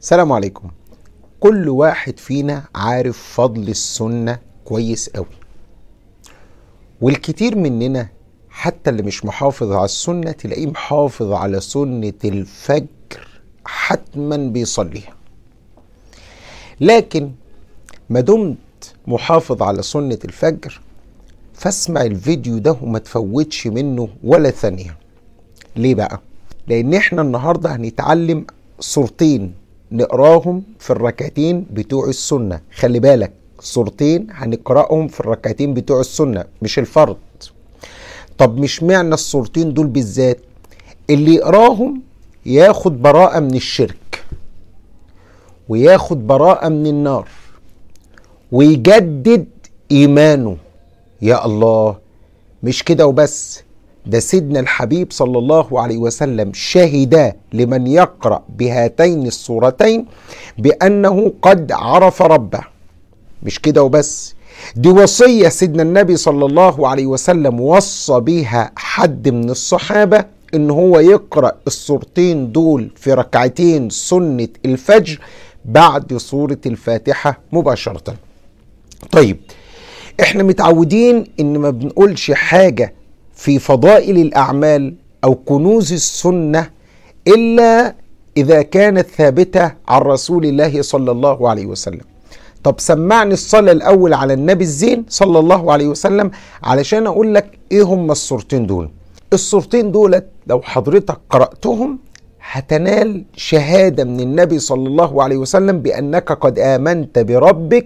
السلام عليكم كل واحد فينا عارف فضل السنة كويس قوي والكتير مننا حتى اللي مش محافظ على السنة تلاقيه محافظ على سنة الفجر حتما بيصليها لكن ما دمت محافظ على سنة الفجر فاسمع الفيديو ده وما تفوتش منه ولا ثانية ليه بقى؟ لأن احنا النهاردة هنتعلم صورتين نقراهم في الركعتين بتوع السنة خلي بالك صورتين هنقرأهم في الركعتين بتوع السنة مش الفرض طب مش معنى الصورتين دول بالذات اللي يقراهم ياخد براءة من الشرك وياخد براءة من النار ويجدد إيمانه يا الله مش كده وبس ده سيدنا الحبيب صلى الله عليه وسلم شهد لمن يقرأ بهاتين الصورتين بأنه قد عرف ربه مش كده وبس دي وصية سيدنا النبي صلى الله عليه وسلم وصى بيها حد من الصحابة ان هو يقرأ الصورتين دول في ركعتين سنة الفجر بعد سورة الفاتحة مباشرة طيب احنا متعودين ان ما بنقولش حاجة في فضائل الاعمال او كنوز السنة الا اذا كانت ثابتة عن رسول الله صلى الله عليه وسلم طب سمعني الصلاة الأول على النبي الزين صلى الله عليه وسلم علشان أقول لك إيه هم الصورتين دول الصورتين دولت لو حضرتك قرأتهم هتنال شهادة من النبي صلى الله عليه وسلم بأنك قد آمنت بربك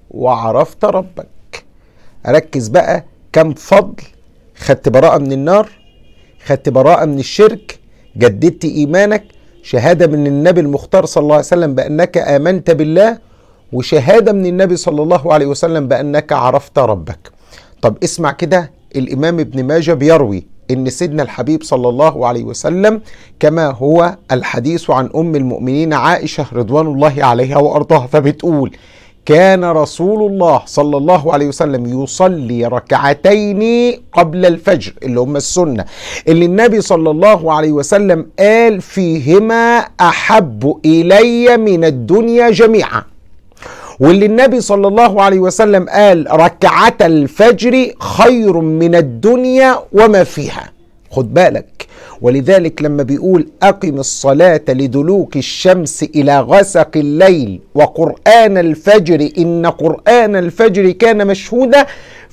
وعرفت ربك ركز بقى كم فضل خدت براءة من النار خدت براءة من الشرك جددت إيمانك شهادة من النبي المختار صلى الله عليه وسلم بأنك آمنت بالله وشهادة من النبي صلى الله عليه وسلم بأنك عرفت ربك طب اسمع كده الإمام ابن ماجه بيروي إن سيدنا الحبيب صلى الله عليه وسلم كما هو الحديث عن أم المؤمنين عائشة رضوان الله عليها وأرضاها فبتقول كان رسول الله صلى الله عليه وسلم يصلي ركعتين قبل الفجر اللي هم السنة اللي النبي صلى الله عليه وسلم قال فيهما أحب إلي من الدنيا جميعا واللي النبي صلى الله عليه وسلم قال ركعة الفجر خير من الدنيا وما فيها خد بالك ولذلك لما بيقول أقم الصلاة لدلوك الشمس إلى غسق الليل وقرآن الفجر إن قرآن الفجر كان مشهودا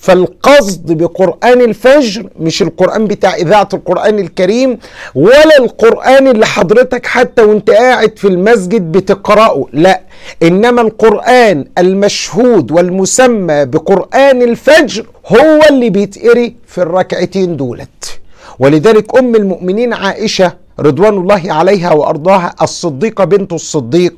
فالقصد بقرآن الفجر مش القرآن بتاع إذاعة القرآن الكريم ولا القرآن اللي حضرتك حتى وانت قاعد في المسجد بتقرأه لا إنما القرآن المشهود والمسمى بقرآن الفجر هو اللي بيتقري في الركعتين دولت ولذلك ام المؤمنين عائشه رضوان الله عليها وارضاها الصديقه بنت الصديق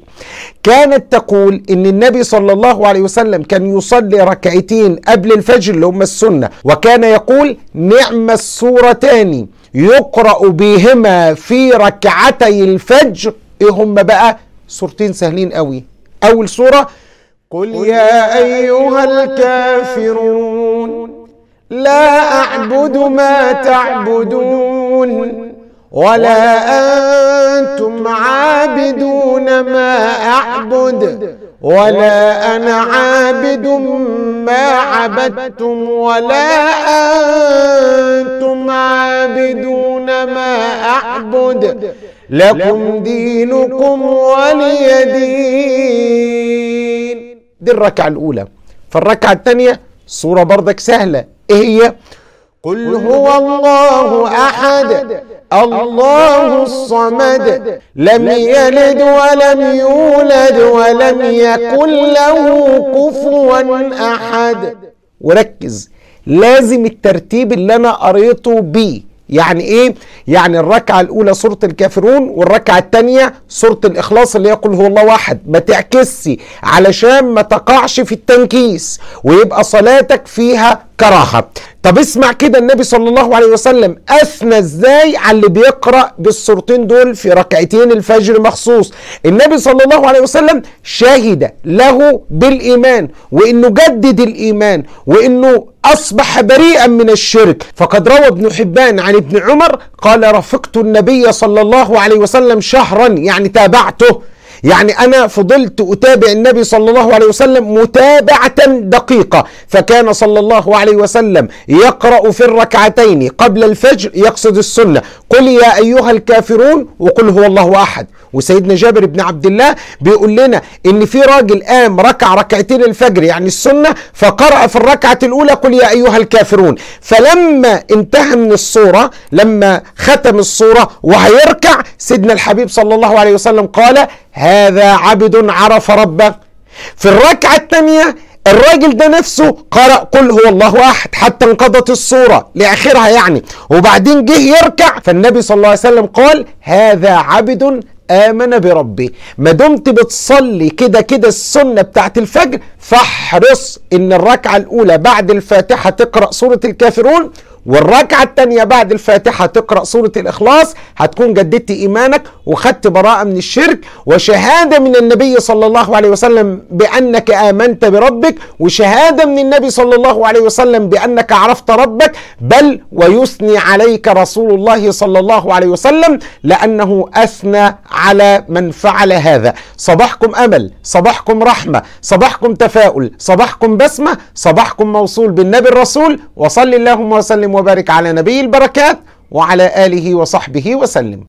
كانت تقول ان النبي صلى الله عليه وسلم كان يصلي ركعتين قبل الفجر اللي هم السنه وكان يقول نعم السورتان يقرا بهما في ركعتي الفجر ايه هم بقى سورتين سهلين قوي اول سوره قل يا ايها الكافرون لا أعبد ما تعبدون ولا أنتم عابدون ما أعبد ولا أنا عابد ما عبدتم ولا أنتم عابدون ما أعبد لكم دينكم ولي دين دي الركعة الأولى فالركعة الثانية صورة بردك سهلة ايه هي قل هو الله احد الله الصمد لم يلد ولم يولد ولم يكن له كفوا احد وركز لازم الترتيب اللي انا قريته بيه يعني ايه يعني الركعه الاولى سوره الكافرون والركعه الثانيه سوره الاخلاص اللي يقول هو الله واحد ما تعكسش علشان ما تقعش في التنكيس ويبقى صلاتك فيها كراهه طب اسمع كده النبي صلى الله عليه وسلم اثنى ازاي على اللي بيقرا بالصورتين دول في ركعتين الفجر مخصوص النبي صلى الله عليه وسلم شهد له بالايمان وانه جدد الايمان وانه اصبح بريئا من الشرك فقد روى ابن حبان عن ابن عمر قال رفقت النبي صلى الله عليه وسلم شهرا يعني تابعته يعني أنا فضلت أتابع النبي صلى الله عليه وسلم متابعة دقيقة فكان صلى الله عليه وسلم يقرأ في الركعتين قبل الفجر يقصد السنة قل يا أيها الكافرون وقل هو الله أحد وسيدنا جابر بن عبد الله بيقول لنا ان في راجل قام ركع ركعتين الفجر يعني السنه فقرأ في الركعه الاولى قل يا ايها الكافرون فلما انتهى من الصوره لما ختم الصوره وهيركع سيدنا الحبيب صلى الله عليه وسلم قال هذا عبد عرف ربه في الركعه الثانيه الراجل ده نفسه قرأ قل هو الله أحد حتى انقضت الصورة لآخرها يعني وبعدين جه يركع فالنبي صلى الله عليه وسلم قال هذا عبد آمن بربه ما دمت بتصلي كده كده السنة بتاعت الفجر فاحرص إن الركعة الأولى بعد الفاتحة تقرأ سورة الكافرون والركعة الثانية بعد الفاتحة تقرأ سورة الإخلاص هتكون جددت إيمانك وخدت براءة من الشرك وشهادة من النبي صلى الله عليه وسلم بأنك آمنت بربك وشهادة من النبي صلى الله عليه وسلم بأنك عرفت ربك بل ويثني عليك رسول الله صلى الله عليه وسلم لأنه أثنى على من فعل هذا صباحكم أمل صباحكم رحمة صباحكم تفاؤل صباحكم بسمة صباحكم موصول بالنبي الرسول وصل اللهم وسلم وبارك على نبي البركات وعلى آله وصحبه وسلم